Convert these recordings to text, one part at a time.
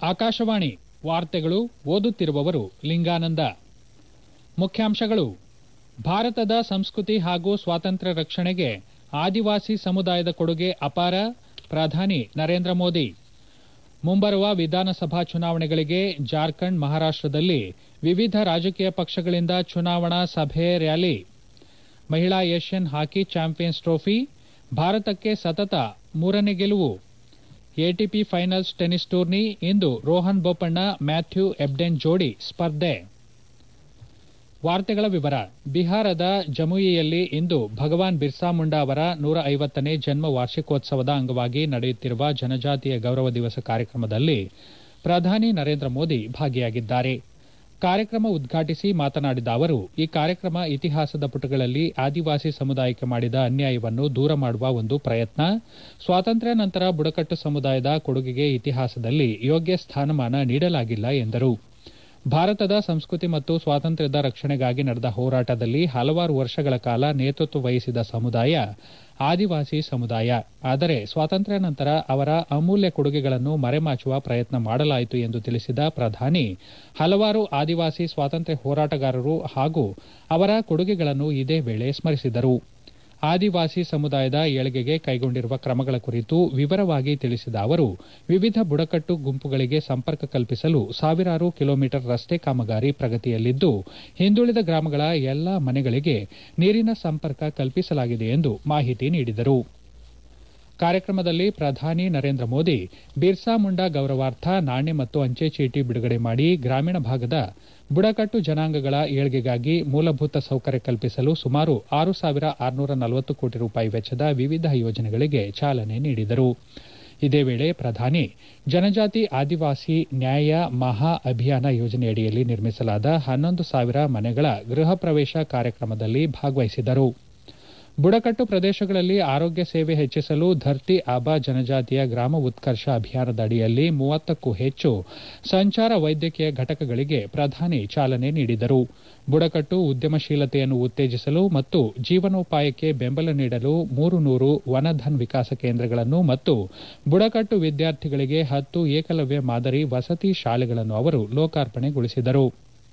ಆಕಾಶವಾಣಿ ವಾರ್ತೆಗಳು ಓದುತ್ತಿರುವವರು ಲಿಂಗಾನಂದ ಮುಖ್ಯಾಂಶಗಳು ಭಾರತದ ಸಂಸ್ಕೃತಿ ಹಾಗೂ ಸ್ವಾತಂತ್ರ್ಯ ರಕ್ಷಣೆಗೆ ಆದಿವಾಸಿ ಸಮುದಾಯದ ಕೊಡುಗೆ ಅಪಾರ ಪ್ರಧಾನಿ ನರೇಂದ್ರ ಮೋದಿ ಮುಂಬರುವ ವಿಧಾನಸಭಾ ಚುನಾವಣೆಗಳಿಗೆ ಜಾರ್ಖಂಡ್ ಮಹಾರಾಷ್ಟದಲ್ಲಿ ವಿವಿಧ ರಾಜಕೀಯ ಪಕ್ಷಗಳಿಂದ ಚುನಾವಣಾ ಸಭೆ ರ್ಯಾಲಿ ಮಹಿಳಾ ಏಷ್ಯನ್ ಹಾಕಿ ಚಾಂಪಿಯನ್ಸ್ ಟ್ರೋಫಿ ಭಾರತಕ್ಕೆ ಸತತ ಮೂರನೇ ಗೆಲುವು ಎಟಿಪಿ ಫೈನಲ್ಸ್ ಟೆನಿಸ್ ಟೂರ್ನಿ ಇಂದು ರೋಹನ್ ಬೋಪಣ್ಣ ಮ್ಯಾಥ್ಯೂ ಎಬ್ಡೆನ್ ಜೋಡಿ ಸ್ಪರ್ಧೆ ವಾರ್ತೆಗಳ ವಿವರ ಬಿಹಾರದ ಜಮುಯಿಯಲ್ಲಿ ಇಂದು ಭಗವಾನ್ ಬಿರ್ಸಾ ಮುಂಡಾ ಅವರ ನೂರ ಐವತ್ತನೇ ಜನ್ಮ ವಾರ್ಷಿಕೋತ್ಸವದ ಅಂಗವಾಗಿ ನಡೆಯುತ್ತಿರುವ ಜನಜಾತಿಯ ಗೌರವ ದಿವಸ ಕಾರ್ಯಕ್ರಮದಲ್ಲಿ ಪ್ರಧಾನಿ ನರೇಂದ್ರ ಮೋದಿ ಭಾಗಿಯಾಗಿದ್ದಾರೆ ಕಾರ್ಯಕ್ರಮ ಉದ್ಘಾಟಿಸಿ ಮಾತನಾಡಿದ ಅವರು ಈ ಕಾರ್ಯಕ್ರಮ ಇತಿಹಾಸದ ಪುಟಗಳಲ್ಲಿ ಆದಿವಾಸಿ ಸಮುದಾಯಕ್ಕೆ ಮಾಡಿದ ಅನ್ಯಾಯವನ್ನು ದೂರ ಮಾಡುವ ಒಂದು ಪ್ರಯತ್ನ ಸ್ವಾತಂತ್ರ್ಯ ನಂತರ ಬುಡಕಟ್ಟು ಸಮುದಾಯದ ಕೊಡುಗೆಗೆ ಇತಿಹಾಸದಲ್ಲಿ ಯೋಗ್ಯ ಸ್ಥಾನಮಾನ ನೀಡಲಾಗಿಲ್ಲ ಎಂದರು ಭಾರತದ ಸಂಸ್ಕೃತಿ ಮತ್ತು ಸ್ವಾತಂತ್ರ್ಯದ ರಕ್ಷಣೆಗಾಗಿ ನಡೆದ ಹೋರಾಟದಲ್ಲಿ ಹಲವಾರು ವರ್ಷಗಳ ಕಾಲ ನೇತೃತ್ವ ವಹಿಸಿದ ಸಮುದಾಯ ಆದಿವಾಸಿ ಸಮುದಾಯ ಆದರೆ ಸ್ವಾತಂತ್ರ್ಯ ನಂತರ ಅವರ ಅಮೂಲ್ಯ ಕೊಡುಗೆಗಳನ್ನು ಮರೆಮಾಚುವ ಪ್ರಯತ್ನ ಮಾಡಲಾಯಿತು ಎಂದು ತಿಳಿಸಿದ ಪ್ರಧಾನಿ ಹಲವಾರು ಆದಿವಾಸಿ ಸ್ವಾತಂತ್ರ್ಯ ಹೋರಾಟಗಾರರು ಹಾಗೂ ಅವರ ಕೊಡುಗೆಗಳನ್ನು ಇದೇ ವೇಳೆ ಸ್ಮರಿಸಿದರು ಆದಿವಾಸಿ ಸಮುದಾಯದ ಏಳಿಗೆಗೆ ಕೈಗೊಂಡಿರುವ ಕ್ರಮಗಳ ಕುರಿತು ವಿವರವಾಗಿ ತಿಳಿಸಿದ ಅವರು ವಿವಿಧ ಬುಡಕಟ್ಟು ಗುಂಪುಗಳಿಗೆ ಸಂಪರ್ಕ ಕಲ್ಪಿಸಲು ಸಾವಿರಾರು ಕಿಲೋಮೀಟರ್ ರಸ್ತೆ ಕಾಮಗಾರಿ ಪ್ರಗತಿಯಲ್ಲಿದ್ದು ಹಿಂದುಳಿದ ಗ್ರಾಮಗಳ ಎಲ್ಲಾ ಮನೆಗಳಿಗೆ ನೀರಿನ ಸಂಪರ್ಕ ಕಲ್ಪಿಸಲಾಗಿದೆ ಎಂದು ಮಾಹಿತಿ ನೀಡಿದರು ಕಾರ್ಯಕ್ರಮದಲ್ಲಿ ಪ್ರಧಾನಿ ನರೇಂದ್ರ ಮೋದಿ ಬಿರ್ಸಾ ಮುಂಡಾ ಗೌರವಾರ್ಥ ನಾಣ್ಯ ಮತ್ತು ಅಂಚೆ ಚೀಟಿ ಬಿಡುಗಡೆ ಮಾಡಿ ಗ್ರಾಮೀಣ ಭಾಗದ ಬುಡಕಟ್ಟು ಜನಾಂಗಗಳ ಏಳ್ಗೆಗಾಗಿ ಮೂಲಭೂತ ಸೌಕರ್ಯ ಕಲ್ಪಿಸಲು ಸುಮಾರು ಆರು ಸಾವಿರ ಆರುನೂರ ನಲವತ್ತು ಕೋಟಿ ರೂಪಾಯಿ ವೆಚ್ಚದ ವಿವಿಧ ಯೋಜನೆಗಳಿಗೆ ಚಾಲನೆ ನೀಡಿದರು ಇದೇ ವೇಳೆ ಪ್ರಧಾನಿ ಜನಜಾತಿ ಆದಿವಾಸಿ ನ್ಯಾಯ ಮಹಾ ಅಭಿಯಾನ ಯೋಜನೆಯಡಿಯಲ್ಲಿ ನಿರ್ಮಿಸಲಾದ ಹನ್ನೊಂದು ಸಾವಿರ ಮನೆಗಳ ಗೃಹ ಪ್ರವೇಶ ಕಾರ್ಯಕ್ರಮದಲ್ಲಿ ಭಾಗವಹಿಸಿದರು ಬುಡಕಟ್ಟು ಪ್ರದೇಶಗಳಲ್ಲಿ ಆರೋಗ್ಯ ಸೇವೆ ಹೆಚ್ಚಿಸಲು ಧರ್ತಿ ಆಬಾ ಜನಜಾತಿಯ ಗ್ರಾಮ ಉತ್ಕರ್ಷ ಅಭಿಯಾನದ ಅಡಿಯಲ್ಲಿ ಮೂವತ್ತಕ್ಕೂ ಹೆಚ್ಚು ಸಂಚಾರ ವೈದ್ಯಕೀಯ ಘಟಕಗಳಿಗೆ ಪ್ರಧಾನಿ ಚಾಲನೆ ನೀಡಿದರು ಬುಡಕಟ್ಟು ಉದ್ಯಮಶೀಲತೆಯನ್ನು ಉತ್ತೇಜಿಸಲು ಮತ್ತು ಜೀವನೋಪಾಯಕ್ಕೆ ಬೆಂಬಲ ನೀಡಲು ಮೂರು ನೂರು ವನಧನ್ ವಿಕಾಸ ಕೇಂದ್ರಗಳನ್ನು ಮತ್ತು ಬುಡಕಟ್ಟು ವಿದ್ಯಾರ್ಥಿಗಳಿಗೆ ಹತ್ತು ಏಕಲವ್ಯ ಮಾದರಿ ವಸತಿ ಶಾಲೆಗಳನ್ನು ಅವರು ಲೋಕಾರ್ಪಣೆಗೊಳಿಸಿದರು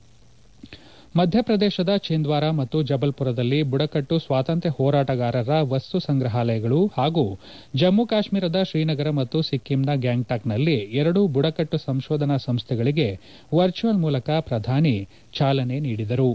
ಮಧ್ಯಪ್ರದೇಶದ ಚಿಂದ್ವಾರ ಮತ್ತು ಜಬಲ್ಪುರದಲ್ಲಿ ಬುಡಕಟ್ಟು ಸ್ವಾತಂತ್ರ್ಯ ಹೋರಾಟಗಾರರ ವಸ್ತು ಸಂಗ್ರಹಾಲಯಗಳು ಹಾಗೂ ಜಮ್ಮು ಕಾಶ್ಮೀರದ ಶ್ರೀನಗರ ಮತ್ತು ಸಿಕ್ಕಿಂನ ಗ್ಯಾಂಗ್ಟಾಕ್ನಲ್ಲಿ ಎರಡು ಬುಡಕಟ್ಟು ಸಂಶೋಧನಾ ಸಂಸ್ಥೆಗಳಿಗೆ ವರ್ಚುವಲ್ ಮೂಲಕ ಪ್ರಧಾನಿ ಚಾಲನೆ ನೀಡಿದರು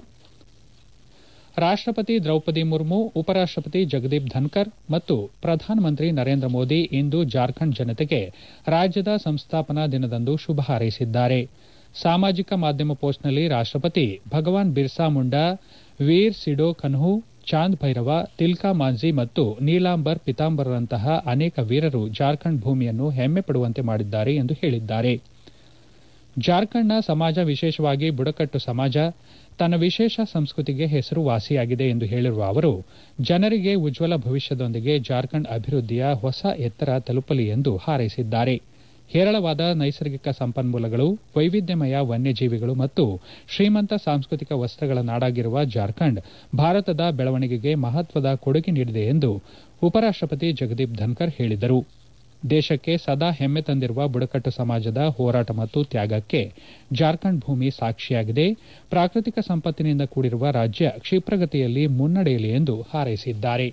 ರಾಷ್ಟಪತಿ ದ್ರೌಪದಿ ಮುರ್ಮು ಉಪರಾಷ್ಟಪತಿ ಜಗದೀಪ್ ಧನ್ಕರ್ ಮತ್ತು ಪ್ರಧಾನಮಂತ್ರಿ ನರೇಂದ್ರ ಮೋದಿ ಇಂದು ಜಾರ್ಖಂಡ್ ಜನತೆಗೆ ರಾಜ್ಯದ ಸಂಸ್ಥಾಪನಾ ದಿನದಂದು ಶುಭ ಹಾರೈಸಿದ್ದಾರೆ ಸಾಮಾಜಿಕ ಮಾಧ್ಯಮ ಪೋಸ್ಟ್ನಲ್ಲಿ ರಾಷ್ಟಪತಿ ಭಗವಾನ್ ಬಿರ್ಸಾ ಮುಂಡಾ ವೀರ್ ಸಿಡೋ ಕನ್ಹು ಚಾಂದ್ ಭೈರವ ತಿಲ್ಕಾ ಮಾಂಝಿ ಮತ್ತು ನೀಲಾಂಬರ್ ಪಿತಾಂಬರರಂತಹ ಅನೇಕ ವೀರರು ಜಾರ್ಖಂಡ್ ಭೂಮಿಯನ್ನು ಹೆಮ್ಮೆ ಪಡುವಂತೆ ಮಾಡಿದ್ದಾರೆ ಎಂದು ಹೇಳಿದ್ದಾರೆ ಜಾರ್ಖಂಡ್ನ ಸಮಾಜ ವಿಶೇಷವಾಗಿ ಬುಡಕಟ್ಟು ಸಮಾಜ ತನ್ನ ವಿಶೇಷ ಸಂಸ್ಕೃತಿಗೆ ಹೆಸರುವಾಸಿಯಾಗಿದೆ ಎಂದು ಹೇಳಿರುವ ಅವರು ಜನರಿಗೆ ಉಜ್ವಲ ಭವಿಷ್ಯದೊಂದಿಗೆ ಜಾರ್ಖಂಡ್ ಅಭಿವೃದ್ಧಿಯ ಹೊಸ ಎತ್ತರ ತಲುಪಲಿ ಎಂದು ಹಾರೈಸಿದ್ದಾರೆ ಹೇರಳವಾದ ನೈಸರ್ಗಿಕ ಸಂಪನ್ಮೂಲಗಳು ವೈವಿಧ್ಯಮಯ ವನ್ಯಜೀವಿಗಳು ಮತ್ತು ಶ್ರೀಮಂತ ಸಾಂಸ್ಕೃತಿಕ ವಸ್ತ್ರಗಳ ನಾಡಾಗಿರುವ ಜಾರ್ಖಂಡ್ ಭಾರತದ ಬೆಳವಣಿಗೆಗೆ ಮಹತ್ವದ ಕೊಡುಗೆ ನೀಡಿದೆ ಎಂದು ಉಪರಾಷ್ಟಪತಿ ಜಗದೀಪ್ ಧನ್ಕರ್ ಹೇಳಿದರು ದೇಶಕ್ಕೆ ಸದಾ ಹೆಮ್ಮೆ ತಂದಿರುವ ಬುಡಕಟ್ಟು ಸಮಾಜದ ಹೋರಾಟ ಮತ್ತು ತ್ಯಾಗಕ್ಕೆ ಜಾರ್ಖಂಡ್ ಭೂಮಿ ಸಾಕ್ಷಿಯಾಗಿದೆ ಪ್ರಾಕೃತಿಕ ಸಂಪತ್ತಿನಿಂದ ಕೂಡಿರುವ ರಾಜ್ಯ ಕ್ಷಿಪ್ರಗತಿಯಲ್ಲಿ ಮುನ್ನಡೆಯಲಿ ಎಂದು ಹಾರೈಸಿದ್ದಾರೆ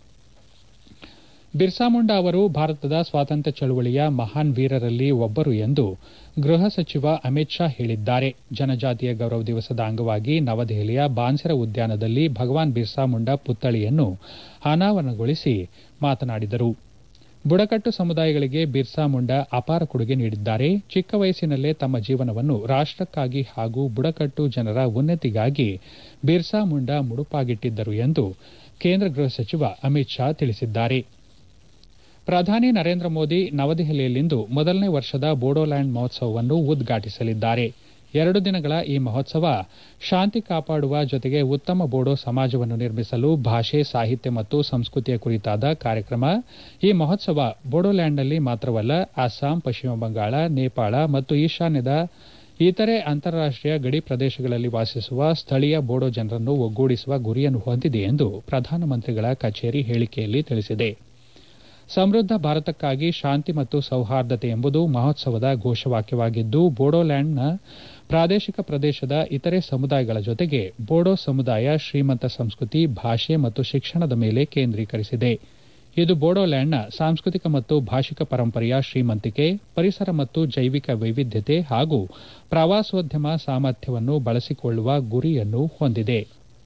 ಬಿರ್ಸಾ ಮುಂಡಾ ಅವರು ಭಾರತದ ಸ್ವಾತಂತ್ರ್ಯ ಚಳವಳಿಯ ಮಹಾನ್ ವೀರರಲ್ಲಿ ಒಬ್ಬರು ಎಂದು ಗೃಹ ಸಚಿವ ಅಮಿತ್ ಶಾ ಹೇಳಿದ್ದಾರೆ ಜನಜಾತಿಯ ಗೌರವ ದಿವಸದ ಅಂಗವಾಗಿ ನವದೆಹಲಿಯ ಬಾನ್ಸೆರ ಉದ್ಯಾನದಲ್ಲಿ ಭಗವಾನ್ ಬಿರ್ಸಾ ಮುಂಡಾ ಪುತ್ಥಳಿಯನ್ನು ಅನಾವರಣಗೊಳಿಸಿ ಮಾತನಾಡಿದರು ಬುಡಕಟ್ಟು ಸಮುದಾಯಗಳಿಗೆ ಬಿರ್ಸಾ ಮುಂಡಾ ಅಪಾರ ಕೊಡುಗೆ ನೀಡಿದ್ದಾರೆ ಚಿಕ್ಕ ವಯಸ್ಸಿನಲ್ಲೇ ತಮ್ಮ ಜೀವನವನ್ನು ರಾಷ್ಟಕ್ಕಾಗಿ ಹಾಗೂ ಬುಡಕಟ್ಟು ಜನರ ಉನ್ನತಿಗಾಗಿ ಬಿರ್ಸಾ ಮುಂಡಾ ಮುಡುಪಾಗಿಟ್ಟಿದ್ದರು ಎಂದು ಕೇಂದ್ರ ಗೃಹ ಸಚಿವ ಅಮಿತ್ ಶಾ ತಿಳಿಸಿದ್ದಾರೆ ಪ್ರಧಾನಿ ನರೇಂದ್ರ ಮೋದಿ ನವದೆಹಲಿಯಲ್ಲಿಂದು ಮೊದಲನೇ ವರ್ಷದ ಬೋಡೋಲ್ಯಾಂಡ್ ಮಹೋತ್ಸವವನ್ನು ಉದ್ಘಾಟಿಸಲಿದ್ದಾರೆ ಎರಡು ದಿನಗಳ ಈ ಮಹೋತ್ಸವ ಶಾಂತಿ ಕಾಪಾಡುವ ಜೊತೆಗೆ ಉತ್ತಮ ಬೋಡೋ ಸಮಾಜವನ್ನು ನಿರ್ಮಿಸಲು ಭಾಷೆ ಸಾಹಿತ್ಯ ಮತ್ತು ಸಂಸ್ಕೃತಿಯ ಕುರಿತಾದ ಕಾರ್ಯಕ್ರಮ ಈ ಮಹೋತ್ಸವ ಬೋಡೋಲ್ಯಾಂಡ್ನಲ್ಲಿ ಮಾತ್ರವಲ್ಲ ಅಸ್ಸಾಂ ಪಶ್ಚಿಮ ಬಂಗಾಳ ನೇಪಾಳ ಮತ್ತು ಈಶಾನ್ಯದ ಇತರೆ ಅಂತಾರಾಷ್ಟೀಯ ಗಡಿ ಪ್ರದೇಶಗಳಲ್ಲಿ ವಾಸಿಸುವ ಸ್ಥಳೀಯ ಬೋಡೋ ಜನರನ್ನು ಒಗ್ಗೂಡಿಸುವ ಗುರಿಯನ್ನು ಹೊಂದಿದೆ ಎಂದು ಪ್ರಧಾನಮಂತ್ರಿಗಳ ಕಚೇರಿ ಹೇಳಿಕೆಯಲ್ಲಿ ತಿಳಿಸಿದೆ ಸಮೃದ್ಧ ಭಾರತಕ್ಕಾಗಿ ಶಾಂತಿ ಮತ್ತು ಸೌಹಾರ್ದತೆ ಎಂಬುದು ಮಹೋತ್ಸವದ ಘೋಷವಾಕ್ಯವಾಗಿದ್ದು ಬೋಡೋಲ್ಯಾಂಡ್ನ ಪ್ರಾದೇಶಿಕ ಪ್ರದೇಶದ ಇತರೆ ಸಮುದಾಯಗಳ ಜೊತೆಗೆ ಬೋಡೋ ಸಮುದಾಯ ಶ್ರೀಮಂತ ಸಂಸ್ಕೃತಿ ಭಾಷೆ ಮತ್ತು ಶಿಕ್ಷಣದ ಮೇಲೆ ಕೇಂದ್ರೀಕರಿಸಿದೆ ಇದು ಬೋಡೋಲ್ಯಾಂಡ್ನ ಸಾಂಸ್ಕೃತಿಕ ಮತ್ತು ಭಾಷಿಕ ಪರಂಪರೆಯ ಶ್ರೀಮಂತಿಕೆ ಪರಿಸರ ಮತ್ತು ಜೈವಿಕ ವೈವಿಧ್ಯತೆ ಹಾಗೂ ಪ್ರವಾಸೋದ್ಯಮ ಸಾಮರ್ಥ್ಯವನ್ನು ಬಳಸಿಕೊಳ್ಳುವ ಗುರಿಯನ್ನು ಹೊಂದಿದೆ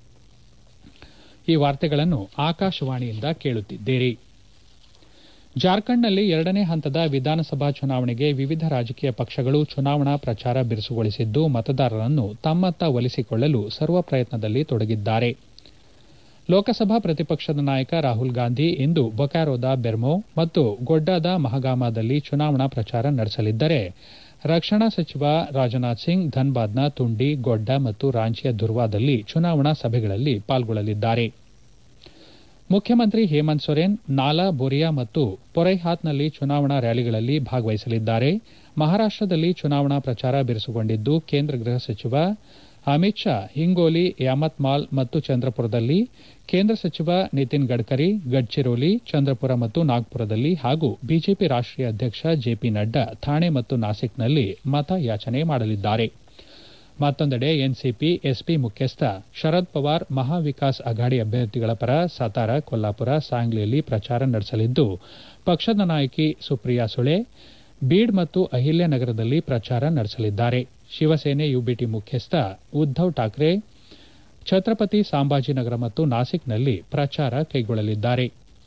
ಈ ವಾರ್ತೆಗಳನ್ನು ಆಕಾಶವಾಣಿಯಿಂದ ಕೇಳುತ್ತಿದ್ದೀರಿ ಜಾರ್ಖಂಡ್ನಲ್ಲಿ ಎರಡನೇ ಹಂತದ ವಿಧಾನಸಭಾ ಚುನಾವಣೆಗೆ ವಿವಿಧ ರಾಜಕೀಯ ಪಕ್ಷಗಳು ಚುನಾವಣಾ ಪ್ರಚಾರ ಬಿರುಸುಗೊಳಿಸಿದ್ದು ಮತದಾರರನ್ನು ತಮ್ಮತ್ತ ಒಲಿಸಿಕೊಳ್ಳಲು ಸರ್ವ ಪ್ರಯತ್ನದಲ್ಲಿ ತೊಡಗಿದ್ದಾರೆ ಲೋಕಸಭಾ ಪ್ರತಿಪಕ್ಷದ ನಾಯಕ ರಾಹುಲ್ ಗಾಂಧಿ ಇಂದು ಬೊಕ್ಯಾರೋದ ಬೆರ್ಮೋ ಮತ್ತು ಗೊಡ್ಡಾದ ಮಹಗಾಮಾದಲ್ಲಿ ಚುನಾವಣಾ ಪ್ರಚಾರ ನಡೆಸಲಿದ್ದರೆ ರಕ್ಷಣಾ ಸಚಿವ ರಾಜನಾಥ್ ಸಿಂಗ್ ಧನ್ಬಾದ್ನ ತುಂಡಿ ಗೊಡ್ಡ ಮತ್ತು ರಾಂಚಿಯ ದುರ್ವಾದಲ್ಲಿ ಚುನಾವಣಾ ಸಭೆಗಳಲ್ಲಿ ಪಾಲ್ಗೊಳ್ಳಲಿದ್ದಾರೆ ಮುಖ್ಯಮಂತ್ರಿ ಹೇಮಂತ್ ಸೊರೇನ್ ನಾಲಾ ಬೋರಿಯಾ ಮತ್ತು ಪೊರೈಹಾತ್ನಲ್ಲಿ ಚುನಾವಣಾ ರ್ಯಾಲಿಗಳಲ್ಲಿ ಭಾಗವಹಿಸಲಿದ್ದಾರೆ ಮಹಾರಾಷ್ಟದಲ್ಲಿ ಚುನಾವಣಾ ಪ್ರಚಾರ ಬಿರುಸುಗೊಂಡಿದ್ದು ಕೇಂದ್ರ ಗೃಹ ಸಚಿವ ಅಮಿತ್ ಶಾ ಹಿಂಗೋಲಿ ಯಾಮತ್ಮಾಲ್ ಮತ್ತು ಚಂದ್ರಪುರದಲ್ಲಿ ಕೇಂದ್ರ ಸಚಿವ ನಿತಿನ್ ಗಡ್ಕರಿ ಗಡ್ಚಿರೋಲಿ ಚಂದ್ರಪುರ ಮತ್ತು ನಾಗ್ಪುರದಲ್ಲಿ ಹಾಗೂ ಬಿಜೆಪಿ ರಾಷ್ಟೀಯ ಅಧ್ಯಕ್ಷ ಜೆಪಿ ನಡ್ಡಾ ಥಾಣೆ ಮತ್ತು ನಾಸಿಕ್ನಲ್ಲಿ ಮತಯಾಚನೆ ಮಾಡಲಿದ್ದಾರೆ ಮತ್ತೊಂದೆಡೆ ಎನ್ಸಿಪಿ ಎಸ್ಪಿ ಮುಖ್ಯಸ್ಥ ಶರದ್ ಪವಾರ್ ಮಹಾ ವಿಕಾಸ್ ಅಘಾಡಿ ಅಭ್ಯರ್ಥಿಗಳ ಪರ ಸತಾರ ಕೊಲ್ಲಾಪುರ ಸಾಂಗ್ಲಿಯಲ್ಲಿ ಪ್ರಚಾರ ನಡೆಸಲಿದ್ದು ಪಕ್ಷದ ನಾಯಕಿ ಸುಪ್ರಿಯಾ ಸುಳೆ ಬೀಡ್ ಮತ್ತು ಅಹಿಲ್ಯನಗರದಲ್ಲಿ ಪ್ರಚಾರ ನಡೆಸಲಿದ್ದಾರೆ ಶಿವಸೇನೆ ಯುಬಿಟಿ ಮುಖ್ಯಸ್ಥ ಉದ್ದವ್ ಠಾಕ್ರೆ ಛತ್ರಪತಿ ಸಾಂಬಾಜಿನಗರ ಮತ್ತು ನಾಸಿಕ್ನಲ್ಲಿ ಪ್ರಚಾರ ಕೈಗೊಳ್ಳಲಿದ್ದಾರೆ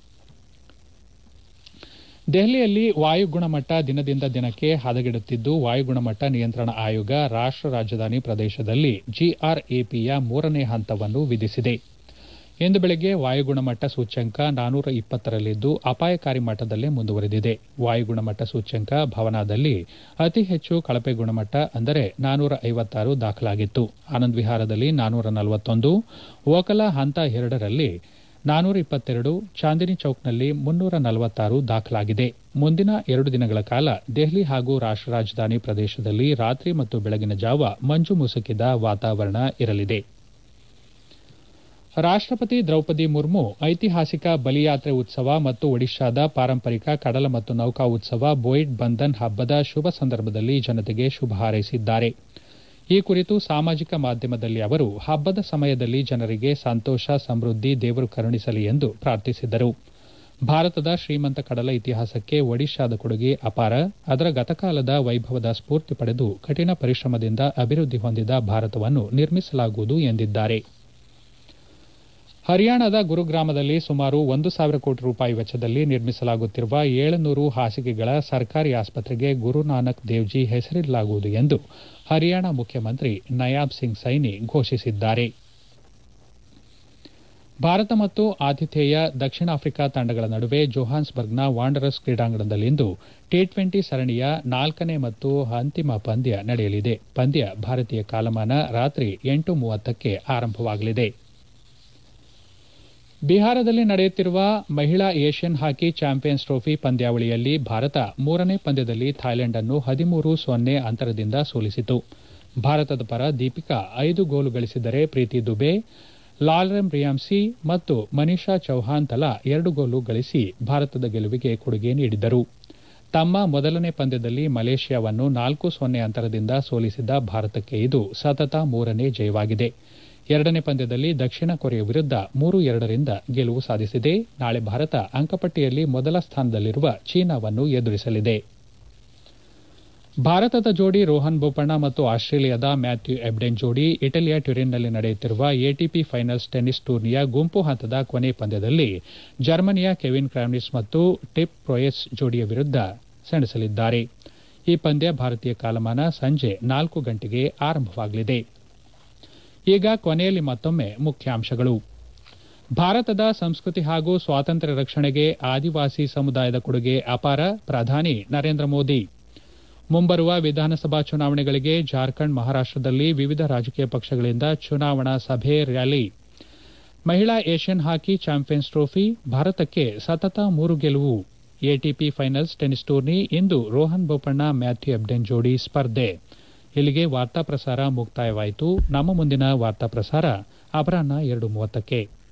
ದೆಹಲಿಯಲ್ಲಿ ವಾಯು ಗುಣಮಟ್ಟ ದಿನದಿಂದ ದಿನಕ್ಕೆ ಹದಗೆಡುತ್ತಿದ್ದು ವಾಯು ಗುಣಮಟ್ಟ ನಿಯಂತ್ರಣ ಆಯೋಗ ರಾಷ್ಟ ರಾಜಧಾನಿ ಪ್ರದೇಶದಲ್ಲಿ ಜಿಆರ್ಎಪಿಯ ಮೂರನೇ ಹಂತವನ್ನು ವಿಧಿಸಿದೆ ಇಂದು ಬೆಳಗ್ಗೆ ವಾಯು ಗುಣಮಟ್ಟ ಸೂಚ್ಯಂಕ ನಾನೂರ ಇಪ್ಪತ್ತರಲ್ಲಿದ್ದು ಅಪಾಯಕಾರಿ ಮಟ್ಟದಲ್ಲೇ ಮುಂದುವರೆದಿದೆ ವಾಯು ಗುಣಮಟ್ಟ ಸೂಚ್ಯಂಕ ಭವನಾದಲ್ಲಿ ಅತಿ ಹೆಚ್ಚು ಕಳಪೆ ಗುಣಮಟ್ಟ ಅಂದರೆ ನಾನೂರ ಐವತ್ತಾರು ದಾಖಲಾಗಿತ್ತು ಆನಂದ್ ವಿಹಾರದಲ್ಲಿ ನಾನೂರ ನಲವತ್ತೊಂದು ಓಕಲಾ ಹಂತ ಎರಡರಲ್ಲಿ ನಾನೂರ ಇಪ್ಪತ್ತೆರಡು ಚಾಂದಿನಿ ಚೌಕ್ನಲ್ಲಿ ಮುನ್ನೂರ ನಲವತ್ತಾರು ದಾಖಲಾಗಿದೆ ಮುಂದಿನ ಎರಡು ದಿನಗಳ ಕಾಲ ದೆಹಲಿ ಹಾಗೂ ರಾಷ್ಟ ರಾಜಧಾನಿ ಪ್ರದೇಶದಲ್ಲಿ ರಾತ್ರಿ ಮತ್ತು ಬೆಳಗಿನ ಜಾವ ಮಂಜು ಮುಸುಕಿದ ವಾತಾವರಣ ಇರಲಿದೆ ರಾಷ್ಟಪತಿ ದ್ರೌಪದಿ ಮುರ್ಮು ಐತಿಹಾಸಿಕ ಬಲಿಯಾತ್ರೆ ಉತ್ಸವ ಮತ್ತು ಒಡಿಶಾದ ಪಾರಂಪರಿಕ ಕಡಲ ಮತ್ತು ನೌಕಾ ಉತ್ಸವ ಬೋಯಿಡ್ ಬಂಧನ್ ಹಬ್ಬದ ಶುಭ ಸಂದರ್ಭದಲ್ಲಿ ಜನತೆಗೆ ಶುಭ ಹಾರೈಸಿದ್ದಾರೆ ಈ ಕುರಿತು ಸಾಮಾಜಿಕ ಮಾಧ್ಯಮದಲ್ಲಿ ಅವರು ಹಬ್ಬದ ಸಮಯದಲ್ಲಿ ಜನರಿಗೆ ಸಂತೋಷ ಸಮೃದ್ಧಿ ದೇವರು ಕರುಣಿಸಲಿ ಎಂದು ಪ್ರಾರ್ಥಿಸಿದರು ಭಾರತದ ಶ್ರೀಮಂತ ಕಡಲ ಇತಿಹಾಸಕ್ಕೆ ಒಡಿಶಾದ ಕೊಡುಗೆ ಅಪಾರ ಅದರ ಗತಕಾಲದ ವೈಭವದ ಸ್ಫೂರ್ತಿ ಪಡೆದು ಕಠಿಣ ಪರಿಶ್ರಮದಿಂದ ಅಭಿವೃದ್ಧಿ ಹೊಂದಿದ ಭಾರತವನ್ನು ನಿರ್ಮಿಸಲಾಗುವುದು ಎಂದಿದ್ದಾರೆ ಹರಿಯಾಣದ ಗುರುಗ್ರಾಮದಲ್ಲಿ ಸುಮಾರು ಒಂದು ಸಾವಿರ ಕೋಟಿ ರೂಪಾಯಿ ವೆಚ್ಚದಲ್ಲಿ ನಿರ್ಮಿಸಲಾಗುತ್ತಿರುವ ಏಳುನೂರು ಹಾಸಿಗೆಗಳ ಸರ್ಕಾರಿ ಆಸ್ಪತ್ರೆಗೆ ಗುರುನಾನಕ್ ದೇವ್ಜಿ ಹೆಸರಿಡಲಾಗುವುದು ಎಂದು ಹರಿಯಾಣ ಮುಖ್ಯಮಂತ್ರಿ ನಯಾಬ್ ಸಿಂಗ್ ಸೈನಿ ಘೋಷಿಸಿದ್ದಾರೆ ಭಾರತ ಮತ್ತು ಆತಿಥೇಯ ದಕ್ಷಿಣ ಆಫ್ರಿಕಾ ತಂಡಗಳ ನಡುವೆ ಜೋಹಾನ್ಸ್ಬರ್ಗ್ನ ವಾಂಡರಸ್ ಕ್ರೀಡಾಂಗಣದಲ್ಲಿಂದು ಟಿ ಟ್ವೆಂಟಿ ಸರಣಿಯ ನಾಲ್ಕನೇ ಮತ್ತು ಅಂತಿಮ ಪಂದ್ಯ ನಡೆಯಲಿದೆ ಪಂದ್ಯ ಭಾರತೀಯ ಕಾಲಮಾನ ರಾತ್ರಿ ಎಂಟು ಮೂವತ್ತಕ್ಕೆ ಆರಂಭವಾಗಲಿದೆ ಬಿಹಾರದಲ್ಲಿ ನಡೆಯುತ್ತಿರುವ ಮಹಿಳಾ ಏಷ್ಯನ್ ಹಾಕಿ ಚಾಂಪಿಯನ್ಸ್ ಟ್ರೋಫಿ ಪಂದ್ಯಾವಳಿಯಲ್ಲಿ ಭಾರತ ಮೂರನೇ ಪಂದ್ಯದಲ್ಲಿ ಥಾಯ್ಲೆಂಡ್ ಅನ್ನು ಹದಿಮೂರು ಸೊನ್ನೆ ಅಂತರದಿಂದ ಸೋಲಿಸಿತು ಭಾರತದ ಪರ ದೀಪಿಕಾ ಐದು ಗೋಲು ಗಳಿಸಿದರೆ ಪ್ರೀತಿ ದುಬೆ ಲಾಲ್ರೆಮ್ ರಿಯಾಮ್ಸಿ ಮತ್ತು ಮನೀಷಾ ಚೌಹಾನ್ ತಲಾ ಎರಡು ಗೋಲು ಗಳಿಸಿ ಭಾರತದ ಗೆಲುವಿಗೆ ಕೊಡುಗೆ ನೀಡಿದರು ತಮ್ಮ ಮೊದಲನೇ ಪಂದ್ಯದಲ್ಲಿ ಮಲೇಷ್ಯಾವನ್ನು ನಾಲ್ಕು ಸೊನ್ನೆ ಅಂತರದಿಂದ ಸೋಲಿಸಿದ ಭಾರತಕ್ಕೆ ಇದು ಸತತ ಮೂರನೇ ಜಯವಾಗಿದೆ ಎರಡನೇ ಪಂದ್ಯದಲ್ಲಿ ದಕ್ಷಿಣ ಕೊರಿಯಾ ವಿರುದ್ಧ ಮೂರು ಎರಡರಿಂದ ಗೆಲುವು ಸಾಧಿಸಿದೆ ನಾಳೆ ಭಾರತ ಅಂಕಪಟ್ಟಿಯಲ್ಲಿ ಮೊದಲ ಸ್ಥಾನದಲ್ಲಿರುವ ಚೀನಾವನ್ನು ಎದುರಿಸಲಿದೆ ಭಾರತದ ಜೋಡಿ ರೋಹನ್ ಬೋಪಣ್ಣ ಮತ್ತು ಆಸ್ಟ್ರೇಲಿಯಾದ ಮ್ಯಾಥ್ಯೂ ಎಬ್ಡೆನ್ ಜೋಡಿ ಇಟಲಿಯ ಟ್ಯುರಿನ್ನಲ್ಲಿ ನಡೆಯುತ್ತಿರುವ ಎಟಿಪಿ ಫೈನಲ್ಸ್ ಟೆನ್ನಿಸ್ ಟೂರ್ನಿಯ ಗುಂಪು ಹಂತದ ಕೊನೆ ಪಂದ್ಯದಲ್ಲಿ ಜರ್ಮನಿಯ ಕೆವಿನ್ ಕ್ರಾಮ್ನಿಸ್ ಮತ್ತು ಟಿಪ್ ಪ್ರೊಯೆಸ್ ಜೋಡಿಯ ವಿರುದ್ಧ ಸೆಣಸಲಿದ್ದಾರೆ ಈ ಪಂದ್ಯ ಭಾರತೀಯ ಕಾಲಮಾನ ಸಂಜೆ ನಾಲ್ಕು ಗಂಟೆಗೆ ಆರಂಭವಾಗಲಿದೆ ಈಗ ಕೊನೆಯಲ್ಲಿ ಮತ್ತೊಮ್ಮೆ ಮುಖ್ಯಾಂಶಗಳು ಭಾರತದ ಸಂಸ್ಕೃತಿ ಹಾಗೂ ಸ್ವಾತಂತ್ರ್ಯ ರಕ್ಷಣೆಗೆ ಆದಿವಾಸಿ ಸಮುದಾಯದ ಕೊಡುಗೆ ಅಪಾರ ಪ್ರಧಾನಿ ನರೇಂದ್ರ ಮೋದಿ ಮುಂಬರುವ ವಿಧಾನಸಭಾ ಚುನಾವಣೆಗಳಿಗೆ ಜಾರ್ಖಂಡ್ ಮಹಾರಾಷ್ಟದಲ್ಲಿ ವಿವಿಧ ರಾಜಕೀಯ ಪಕ್ಷಗಳಿಂದ ಚುನಾವಣಾ ಸಭೆ ರ್ಯಾಲಿ ಮಹಿಳಾ ಏಷ್ಯನ್ ಹಾಕಿ ಚಾಂಪಿಯನ್ಸ್ ಟ್ರೋಫಿ ಭಾರತಕ್ಕೆ ಸತತ ಮೂರು ಗೆಲುವು ಎಟಿಪಿ ಫೈನಲ್ಸ್ ಟೆನ್ನಿಸ್ ಟೂರ್ನಿ ಇಂದು ರೋಹನ್ ಬೋಪಣ್ಣ ಮ್ಯಾಥ್ಯೂ ಎಬ್ಡೆನ್ ಜೋಡಿ ಸ್ಪರ್ಧೆ ಇಲ್ಲಿಗೆ ವಾರ್ತಾ ಪ್ರಸಾರ ಮುಕ್ತಾಯವಾಯಿತು ನಮ್ಮ ಮುಂದಿನ ವಾರ್ತಾ ಪ್ರಸಾರ ಅಪರಾಹ್ನ ಎರಡು ಮೂವತ್ತಕ್ಕೆ